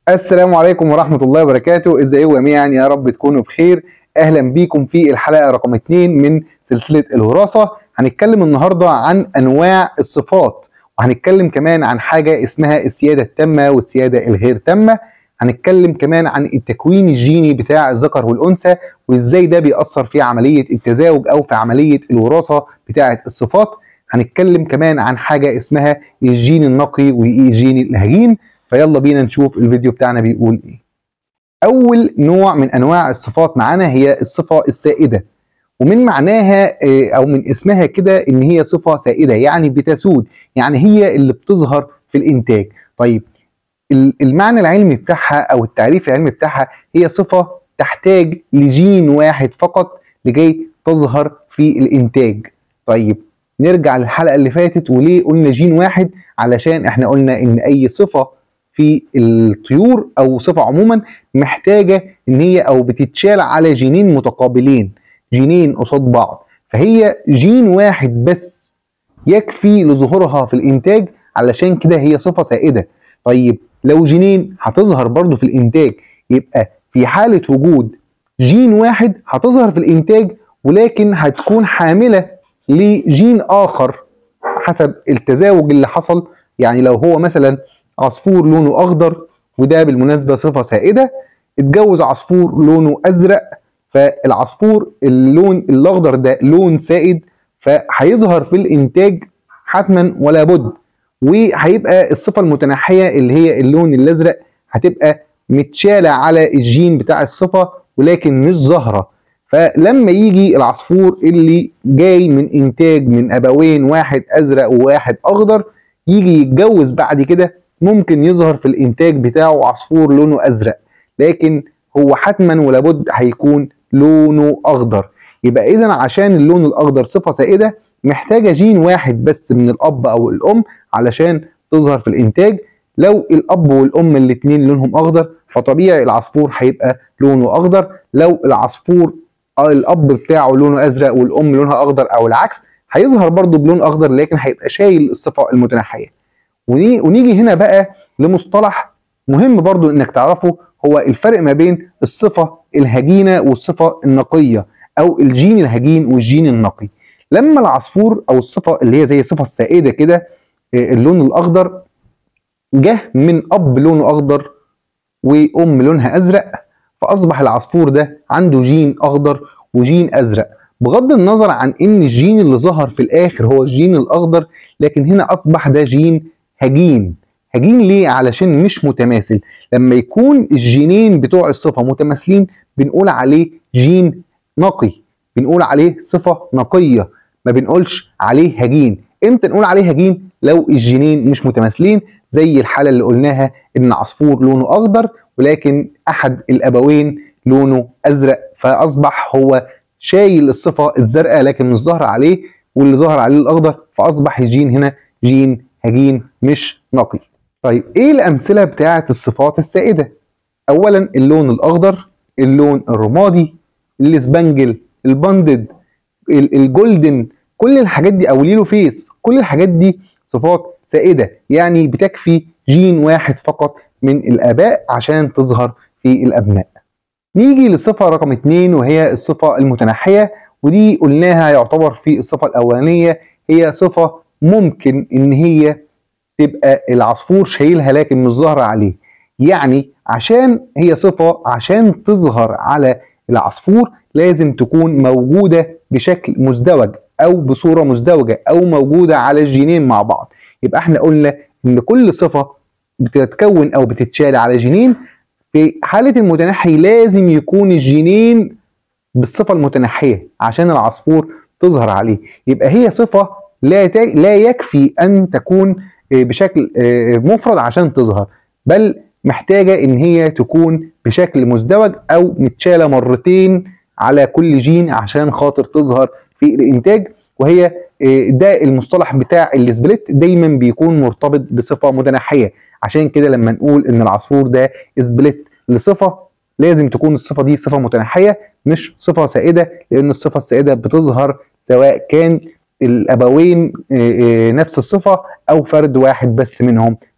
السلام عليكم ورحمة الله وبركاته ازيكم جميعا يا رب تكونوا بخير اهلا بيكم في الحلقة رقم 2 من سلسلة الوراثة هنتكلم النهاردة عن انواع الصفات وهنتكلم كمان عن حاجة اسمها السيادة التامة والسيادة الغير تامة هنتكلم كمان عن التكوين الجيني بتاع الذكر والانثى وازاي ده بيأثر في عملية التزاوج او في عملية الوراثة بتاعة الصفات هنتكلم كمان عن حاجة اسمها الجين النقي والجين الهجين فيلا بينا نشوف الفيديو بتاعنا بيقول ايه اول نوع من انواع الصفات معانا هي الصفة السائدة ومن معناها آه، او من اسمها كده ان هي صفة سائدة يعني بتسود يعني هي اللي بتظهر في الانتاج طيب ال- المعنى العلمي بتاعها او التعريف العلمي بتاعها هي صفة تحتاج لجين واحد فقط لكي تظهر في الانتاج طيب نرجع للحلقة اللي فاتت وليه قلنا جين واحد علشان احنا قلنا ان اي صفة في الطيور او صفة عموما محتاجة ان هي او بتتشال على جينين متقابلين جينين قصاد بعض فهي جين واحد بس يكفي لظهورها في الانتاج علشان كده هي صفة سائدة طيب لو جينين هتظهر برضو في الانتاج يبقى في حالة وجود جين واحد هتظهر في الانتاج ولكن هتكون حاملة لجين اخر حسب التزاوج اللي حصل يعني لو هو مثلا عصفور لونه اخضر وده بالمناسبه صفه سائده اتجوز عصفور لونه ازرق فالعصفور اللون الاخضر ده لون سائد فهيظهر في الانتاج حتما ولا بد وهيبقى الصفه المتنحيه اللي هي اللون الازرق هتبقى متشاله على الجين بتاع الصفه ولكن مش ظاهره فلما يجي العصفور اللي جاي من انتاج من ابوين واحد ازرق وواحد اخضر يجي يتجوز بعد كده ممكن يظهر في الانتاج بتاعه عصفور لونه ازرق لكن هو حتما ولابد هيكون لونه اخضر يبقى اذا عشان اللون الاخضر صفه سائده محتاجه جين واحد بس من الاب او الام علشان تظهر في الانتاج لو الاب والام الاثنين لونهم اخضر فطبيعي العصفور هيبقى لونه اخضر لو العصفور آه الاب بتاعه لونه ازرق والام لونها اخضر او العكس هيظهر برضه بلون اخضر لكن هيبقى شايل الصفه المتنحيه وني- ونيجي هنا بقى لمصطلح مهم برضو انك تعرفه هو الفرق ما بين الصفة الهجينة والصفة النقية او الجين الهجين والجين النقي لما العصفور او الصفة اللي هي زي الصفة السائدة كده آه، اللون الاخضر جه من اب لونه اخضر وام لونها ازرق فاصبح العصفور ده عنده جين اخضر وجين ازرق بغض النظر عن ان الجين اللي ظهر في الاخر هو الجين الاخضر لكن هنا اصبح ده جين هجين هجين ليه علشان مش متماثل لما يكون الجينين بتوع الصفة متماثلين بنقول عليه جين نقي بنقول عليه صفة نقية ما بنقولش عليه هجين امتى نقول عليه هجين لو الجينين مش متماثلين زي الحالة اللي قلناها ان عصفور لونه اخضر ولكن احد الابوين لونه ازرق فاصبح هو شايل الصفة الزرقاء لكن مش ظاهر عليه واللي ظهر عليه الاخضر فاصبح الجين هنا جين هجين مش نقي طيب ايه الامثله بتاعه الصفات السائده اولا اللون الاخضر اللون الرمادي الاسبنجل البندد ال- الجولدن كل الحاجات دي او ليلو فيس كل الحاجات دي صفات سائده يعني بتكفي جين واحد فقط من الاباء عشان تظهر في الابناء نيجي للصفه رقم اتنين وهي الصفه المتنحيه ودي قلناها يعتبر في الصفه الاولانيه هي صفه ممكن ان هي تبقى العصفور شايلها لكن مش ظاهرة عليه يعني عشان هي صفة عشان تظهر على العصفور لازم تكون موجودة بشكل مزدوج أو بصورة مزدوجة أو موجودة على الجينين مع بعض يبقى احنا قلنا إن كل صفة بتتكون أو بتتشال على جينين في حالة المتنحي لازم يكون الجينين بالصفة المتنحية عشان العصفور تظهر عليه يبقى هي صفة لا ت- لا يكفي أن تكون آه، بشكل آه، مفرد عشان تظهر بل محتاجة ان هي تكون بشكل مزدوج او متشالة مرتين على كل جين عشان خاطر تظهر في الانتاج وهي آه، ده المصطلح بتاع السبليت دايما بيكون مرتبط بصفة متنحية عشان كده لما نقول ان العصفور ده سبليت لصفة لازم تكون الصفة دي صفة متنحية مش صفة سائدة لان الصفة السائدة بتظهر سواء كان الابوين آه، آه، نفس الصفه او فرد واحد بس منهم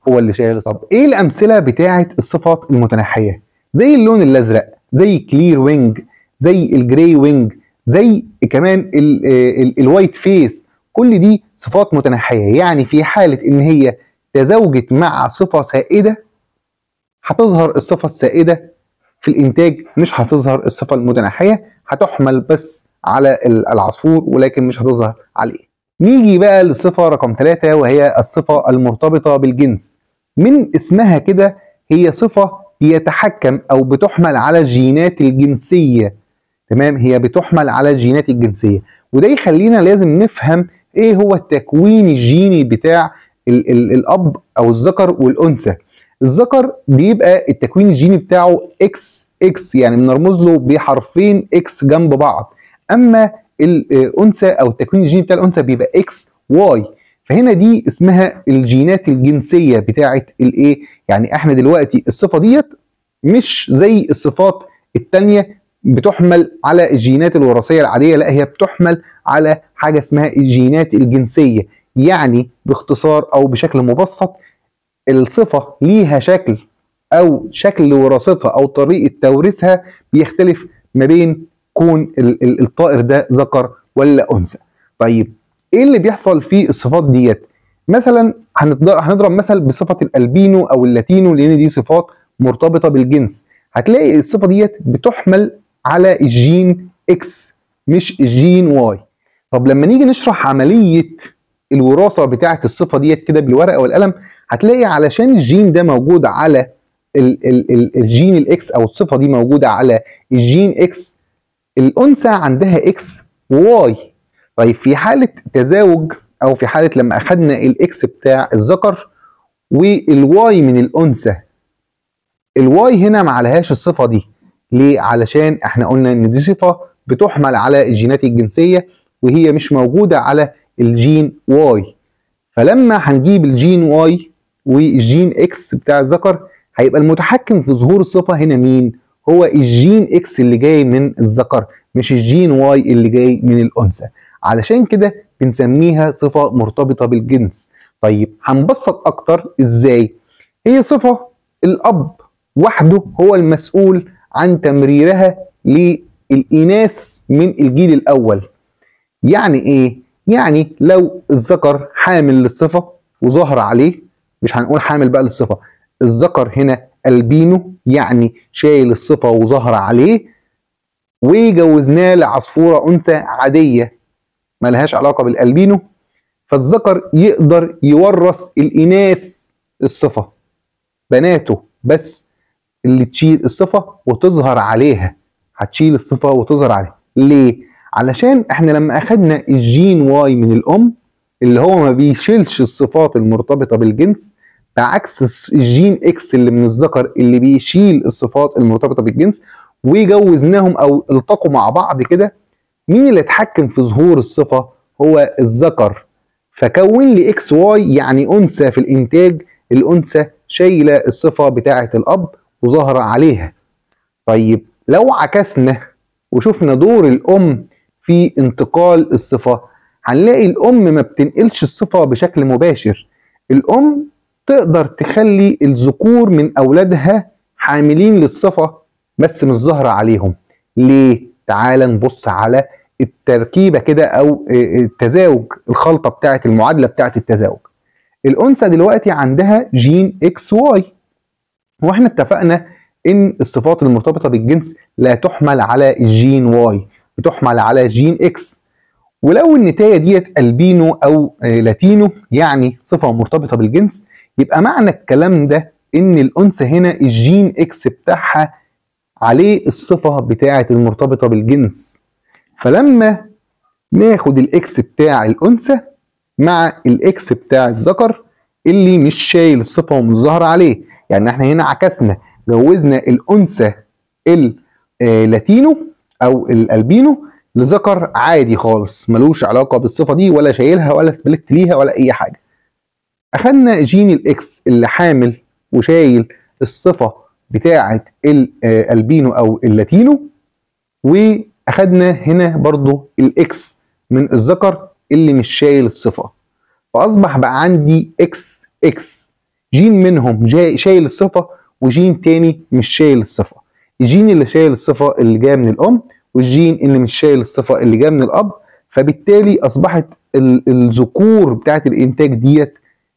هو اللي شايل الصفه طب ايه الامثله بتاعه الصفات المتنحيه زي اللون الازرق زي كلير وينج زي الجراي وينج زي كمان الوايت فيس كل دي صفات متنحيه يعني في حاله ان هي تزوجت مع صفه سائده هتظهر الصفه السائده في الانتاج مش هتظهر الصفه المتنحيه هتحمل بس على العصفور ولكن مش هتظهر عليه نيجي بقى للصفه رقم ثلاثة وهي الصفه المرتبطه بالجنس من اسمها كده هي صفه بيتحكم او بتحمل على الجينات الجنسيه تمام هي بتحمل على الجينات الجنسيه وده يخلينا لازم نفهم ايه هو التكوين الجيني بتاع ال ال الاب او الذكر والانثى الذكر بيبقى التكوين الجيني بتاعه اكس اكس يعني بنرمز له بحرفين اكس جنب بعض اما الانثى او التكوين الجيني بتاع الانثى بيبقى اكس واي فهنا دي اسمها الجينات الجنسيه بتاعه الايه يعني احنا دلوقتي الصفه ديت مش زي الصفات الثانيه بتحمل على الجينات الوراثيه العاديه لا هي بتحمل على حاجه اسمها الجينات الجنسيه يعني باختصار او بشكل مبسط الصفه ليها شكل او شكل وراثتها او طريقه توريثها بيختلف ما بين كون الطائر ده ذكر ولا انثى طيب ايه اللي بيحصل في الصفات ديت مثلا هنضرب مثل بصفه الالبينو او اللاتينو لان دي صفات مرتبطه بالجنس هتلاقي الصفه ديت بتحمل على الجين اكس مش الجين واي طب لما نيجي نشرح عمليه الوراثه بتاعه الصفه ديت كده بالورقه والقلم هتلاقي علشان الجين ده موجود على ال ال ال الجين الاكس او الصفه دي موجوده على الجين اكس الانثى عندها اكس وواي طيب في حاله تزاوج او في حاله لما اخذنا الاكس بتاع الذكر والواي من الانثى الواي هنا ما عليهاش الصفه دي ليه علشان احنا قلنا ان دي صفه بتحمل على الجينات الجنسيه وهي مش موجوده على الجين واي فلما هنجيب الجين واي والجين اكس بتاع الذكر هيبقى المتحكم في ظهور الصفه هنا مين هو الجين اكس اللي جاي من الذكر مش الجين واي اللي جاي من الانثى علشان كده بنسميها صفه مرتبطه بالجنس طيب هنبسط اكتر ازاي هي صفه الاب وحده هو المسؤول عن تمريرها للإناث من الجيل الأول يعني إيه؟ يعني لو الذكر حامل للصفة وظهر عليه مش هنقول حامل بقى للصفة الذكر هنا البينو يعني شايل الصفة وظهر عليه وجوزناه لعصفورة أنثى عادية ملهاش علاقة بالألبينو فالذكر يقدر يورث الإناث الصفة بناته بس اللي تشيل الصفة وتظهر عليها هتشيل الصفة وتظهر عليها ليه؟ علشان احنا لما اخدنا الجين واي من الام اللي هو ما بيشيلش الصفات المرتبطة بالجنس بعكس الجين اكس اللي من الذكر اللي بيشيل الصفات المرتبطة بالجنس وجوزناهم او التقوا مع بعض كده مين اللي اتحكم في ظهور الصفة هو الذكر فكون لي اكس واي يعني انثى في الانتاج الانثى شايله الصفه بتاعه الاب وظهر عليها طيب لو عكسنا وشفنا دور الام في انتقال الصفه هنلاقي الام ما بتنقلش الصفه بشكل مباشر الام تقدر تخلي الذكور من اولادها حاملين للصفه بس مش ظاهره عليهم ليه تعال نبص على التركيبه كده او التزاوج الخلطه بتاعه المعادله بتاعه التزاوج الانثى دلوقتي عندها جين اكس واي واحنا اتفقنا ان الصفات المرتبطه بالجنس لا تحمل على الجين واي بتحمل على جين اكس ولو النتايه ديت البينو او لاتينو يعني صفه مرتبطه بالجنس يبقى معنى الكلام ده ان الانثى هنا الجين اكس بتاعها عليه الصفه بتاعه المرتبطه بالجنس فلما ناخد الاكس بتاع الانثى مع الاكس بتاع الذكر اللي مش شايل الصفه ومش ظاهره عليه يعني احنا هنا عكسنا جوزنا الانثى اللاتينو او الالبينو لذكر عادي خالص ملوش علاقه بالصفه دي ولا شايلها ولا سبلت ليها ولا اي حاجه اخدنا جين الاكس اللي حامل وشايل الصفه بتاعه الالبينو او اللاتينو واخدنا هنا برضو الاكس من الذكر اللي مش شايل الصفه فاصبح بقى عندي اكس اكس جين منهم جاي شايل الصفه وجين تاني مش شايل الصفه الجين اللي شايل الصفه اللي جايه من الام والجين اللي مش شايل الصفه اللي جايه من الاب فبالتالي اصبحت الذكور بتاعت الانتاج ديت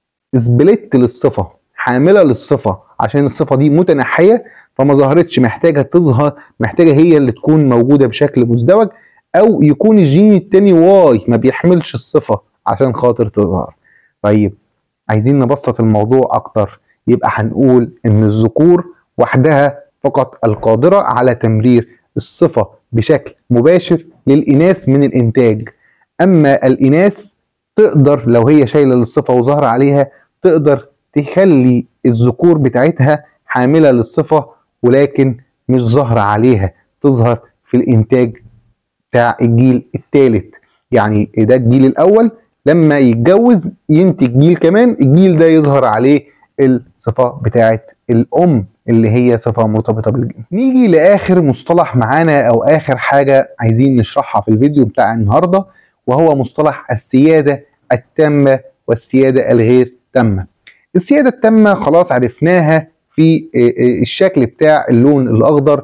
سبلت للصفه حامله للصفه عشان الصفه دي متنحيه فما ظهرتش محتاجه تظهر محتاجه هي اللي تكون موجوده بشكل مزدوج او يكون الجين التاني واي ما بيحملش الصفه عشان خاطر تظهر طيب عايزين نبسط الموضوع اكتر يبقى هنقول ان الذكور وحدها فقط القادره على تمرير الصفه بشكل مباشر للاناث من الانتاج اما الاناث تقدر لو هي شايله للصفه وظهر عليها تقدر تخلي الذكور بتاعتها حامله للصفه ولكن مش ظاهره عليها تظهر في الانتاج بتاع الجيل الثالث يعني ده الجيل الاول لما يتجوز ينتج جيل كمان الجيل ده يظهر عليه الصفه بتاعه الام اللي هي صفه مرتبطه بالجنس نيجي لاخر مصطلح معانا او اخر حاجه عايزين نشرحها في الفيديو بتاع النهارده وهو مصطلح السياده التامه والسياده الغير تامه السياده التامه خلاص عرفناها في الشكل بتاع اللون الاخضر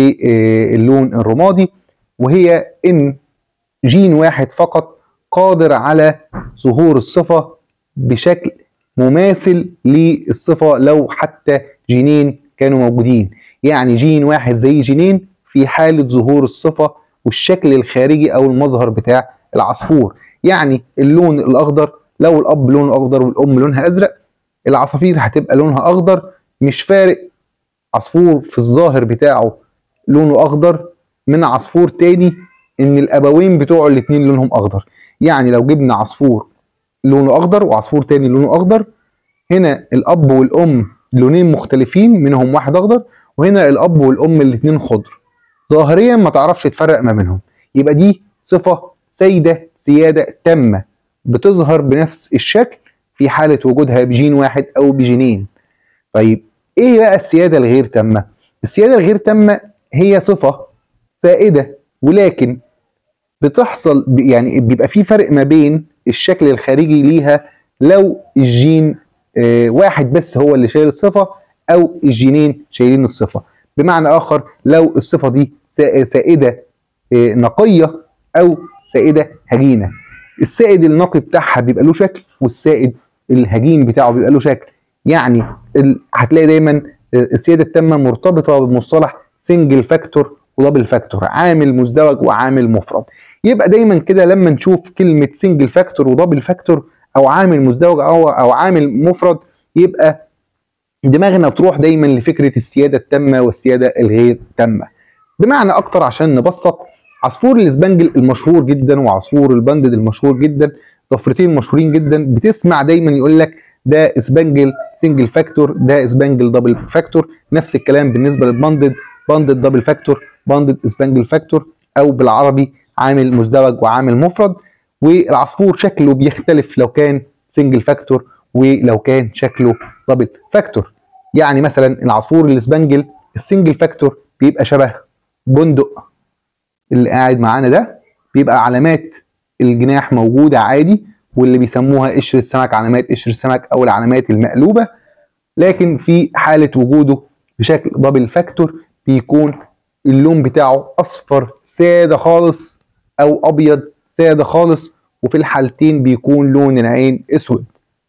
واللون الرمادي وهي ان جين واحد فقط قادر على ظهور الصفه بشكل مماثل للصفه لو حتى جينين كانوا موجودين يعني جين واحد زي جينين في حاله ظهور الصفه والشكل الخارجي او المظهر بتاع العصفور يعني اللون الاخضر لو الاب لونه اخضر والام لونها ازرق العصافير هتبقى لونها اخضر مش فارق عصفور في الظاهر بتاعه لونه اخضر من عصفور تاني ان الابوين بتوعه الاتنين لونهم اخضر يعني لو جبنا عصفور لونه اخضر وعصفور تاني لونه اخضر هنا الاب والام لونين مختلفين منهم واحد اخضر وهنا الاب والام الاتنين خضر ظاهريا ما تعرفش تفرق ما بينهم يبقى دي صفه سيده سياده تامه بتظهر بنفس الشكل في حاله وجودها بجين واحد او بجينين طيب ايه بقى السياده الغير تامه السياده الغير تامه هي صفه سائده ولكن بتحصل يعني بيبقى في فرق ما بين الشكل الخارجي ليها لو الجين آه واحد بس هو اللي شايل الصفه او الجينين شايلين الصفه بمعنى اخر لو الصفه دي سائده آه نقيه او سائده هجينه السائد النقي بتاعها بيبقى له شكل والسائد الهجين بتاعه بيبقى له شكل يعني هتلاقي دايما السياده التامه مرتبطه بمصطلح سنجل فاكتور ودبل فاكتور عامل مزدوج وعامل مفرد يبقى دايما كده لما نشوف كلمه سنجل فاكتور ودبل فاكتور او عامل مزدوج او او عامل مفرد يبقى دماغنا تروح دايما لفكره السياده التامه والسياده الغير تامه بمعنى اكتر عشان نبسط عصفور الاسبانجل المشهور جدا وعصفور البندد المشهور جدا ضفتين مشهورين جدا بتسمع دايما يقول لك ده اسبانجل سنجل فاكتور ده اسبانجل دبل فاكتور نفس الكلام بالنسبه للبندد بندد دبل فاكتور بندد اسبانجل فاكتور او بالعربي عامل مزدوج وعامل مفرد والعصفور شكله بيختلف لو كان سنجل فاكتور ولو كان شكله دبل فاكتور يعني مثلا العصفور الاسبانجل السنجل فاكتور بيبقى شبه بندق اللي قاعد معانا ده بيبقى علامات الجناح موجوده عادي واللي بيسموها قشر السمك علامات قشر السمك او العلامات المقلوبه لكن في حاله وجوده بشكل دبل فاكتور بيكون اللون بتاعه اصفر ساده خالص او ابيض ساده خالص وفي الحالتين بيكون لون العين اسود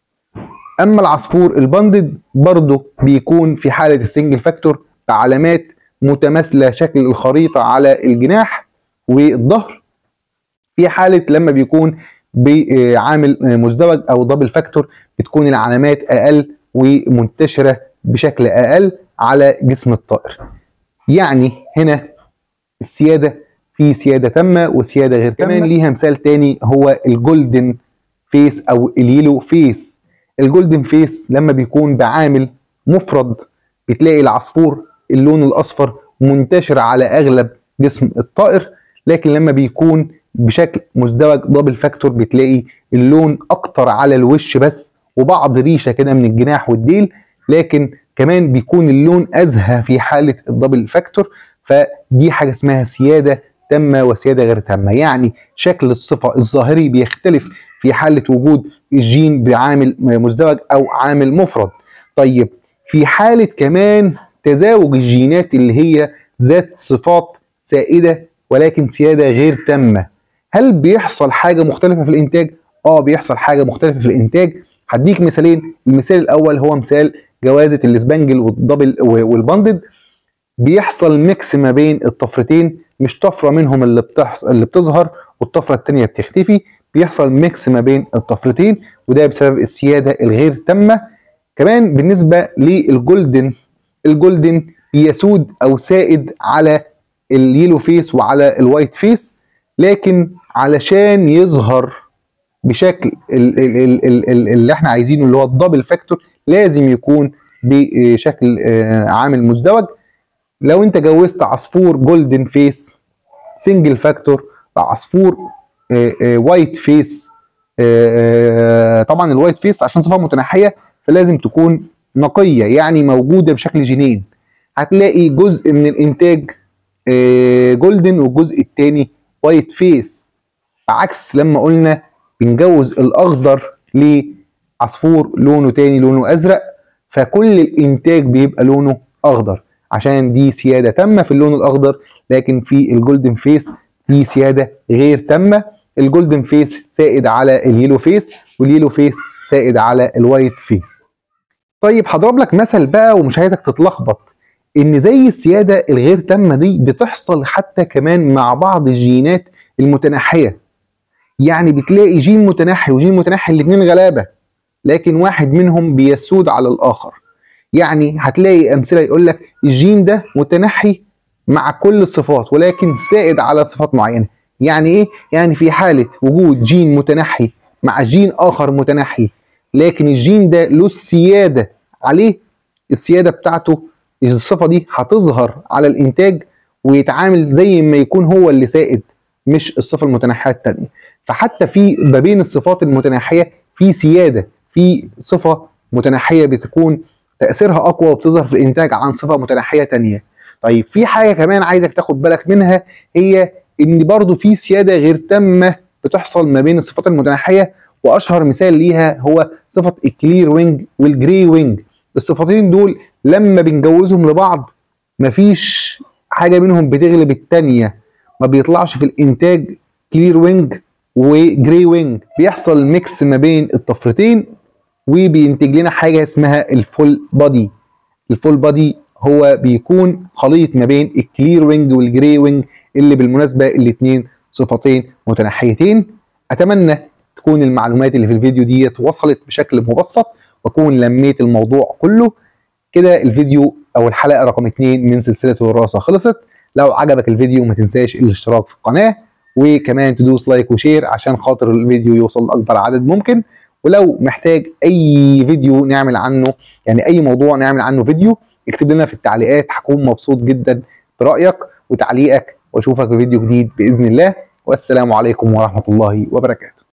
اما العصفور البندد برضه بيكون في حاله السنجل فاكتور بعلامات متماثله شكل الخريطه على الجناح والظهر في حاله لما بيكون بعامل مزدوج او دبل فاكتور بتكون العلامات اقل ومنتشره بشكل اقل على جسم الطائر يعني هنا السياده في سياده تامه وسياده غير تامه كمان ليها مثال تاني هو الجولدن فيس او اليلو فيس الجولدن فيس لما بيكون بعامل مفرد بتلاقي العصفور اللون الاصفر منتشر على اغلب جسم الطائر لكن لما بيكون بشكل مزدوج دبل فاكتور بتلاقي اللون اكتر على الوش بس وبعض ريشه كده من الجناح والديل لكن كمان بيكون اللون ازهى في حاله الدبل فاكتور فدي حاجه اسمها سياده تامه وسياده غير تامه يعني شكل الصفه الظاهري بيختلف في حاله وجود الجين بعامل مزدوج او عامل مفرد طيب في حالة كمان تزاوج الجينات اللي هي ذات صفات سائدة ولكن سيادة غير تامة هل بيحصل حاجة مختلفة في الإنتاج؟ آه بيحصل حاجة مختلفة في الإنتاج هديك مثالين المثال الأول هو مثال جوازة السبانجل والدبل والبندد بيحصل ميكس ما بين الطفرتين مش طفرة منهم اللي بتحصل اللي بتظهر والطفرة التانية بتختفي بيحصل ميكس ما بين الطفرتين وده بسبب السيادة الغير تامة كمان بالنسبة للجولدن الجولدن بيسود أو سائد على اليلو فيس وعلى الوايت فيس لكن علشان يظهر بشكل ال- ال- ال- ال- ال- اللي احنا عايزينه اللي هو الدبل فاكتور لازم يكون بشكل آه، عامل مزدوج لو انت جوزت عصفور جولدن فيس سنجل فاكتور عصفور آه، آه، وايت فيس آه، آه، طبعا الوايت فيس عشان صفه متنحيه فلازم تكون نقيه يعني موجوده بشكل جينين هتلاقي جزء من الانتاج آه، جولدن والجزء الثاني وايت فيس عكس لما قلنا بنجوز الاخضر لعصفور لونه تاني لونه ازرق فكل الانتاج بيبقى لونه اخضر عشان دي سياده تامه في اللون الاخضر لكن في الجولدن فيس في سياده غير تامه الجولدن فيس سائد على اليلو فيس واليلو فيس سائد على الوايت فيس طيب هضرب لك مثل بقى ومش عايزك تتلخبط ان زي السياده الغير تامه دي بتحصل حتى كمان مع بعض الجينات المتنحيه يعني بتلاقي جين متنحي وجين متنحي الاثنين غلابه لكن واحد منهم بيسود على الاخر يعني هتلاقي امثله يقول لك الجين ده متنحي مع كل الصفات ولكن سائد على صفات معينه يعني ايه يعني في حاله وجود جين متنحي مع جين اخر متنحي لكن الجين ده له السياده عليه السياده بتاعته الصفه دي هتظهر على الانتاج ويتعامل زي ما يكون هو اللي سائد مش الصفه المتنحيه الثانيه فحتى في ما بين الصفات المتناحيه في سياده في صفه متناحيه بتكون تاثيرها اقوى وبتظهر في الانتاج عن صفه متناحيه تانية طيب في حاجه كمان عايزك تاخد بالك منها هي ان برضو في سياده غير تامه بتحصل ما بين الصفات المتناحيه واشهر مثال ليها هو صفه الكلير وينج والجري وينج الصفتين دول لما بنجوزهم لبعض مفيش حاجه منهم بتغلب التانية ما بيطلعش في الانتاج كلير وينج وجري وينج بيحصل ميكس ما بين الطفرتين وبينتج لنا حاجه اسمها الفول بادي الفول بادي هو بيكون خليط ما بين الكلير وينج والجري وينج اللي بالمناسبه الاثنين صفتين متنحيتين اتمنى تكون المعلومات اللي في الفيديو ديت وصلت بشكل مبسط واكون لميت الموضوع كله كده الفيديو او الحلقه رقم 2 من سلسله الوراثه خلصت لو عجبك الفيديو ما تنساش الاشتراك في القناه وكمان تدوس لايك وشير عشان خاطر الفيديو يوصل لاكبر عدد ممكن ولو محتاج اي فيديو نعمل عنه يعني اي موضوع نعمل عنه فيديو اكتب لنا في التعليقات هكون مبسوط جدا برايك وتعليقك واشوفك في فيديو جديد باذن الله والسلام عليكم ورحمه الله وبركاته